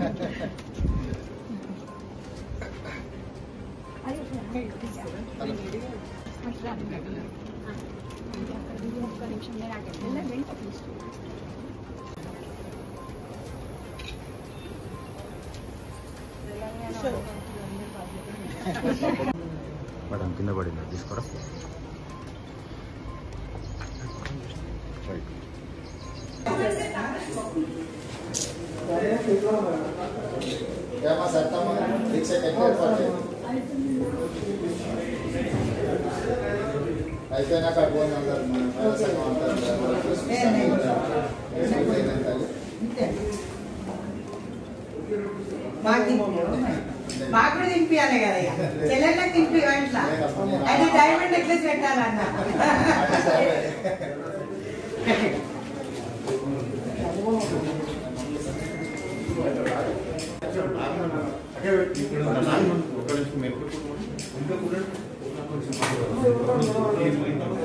madam కింద పడింది తీసుకోరా ఏమా సత్తమ్మ దీక్షకి ఎక్కడ ఏర్పాటు అయిపోయినాక పోయిన అందరు మన మహిళా సంఘం అంతా మాకు మాకు కూడా తినిపించాలి కదా ఇక చెల్లెళ్ళకి తినిపి ఇట్లా అయితే డైమండ్ నెక్లెస్ పెట్టాలన్న ఒక్క నిమిషం మీరు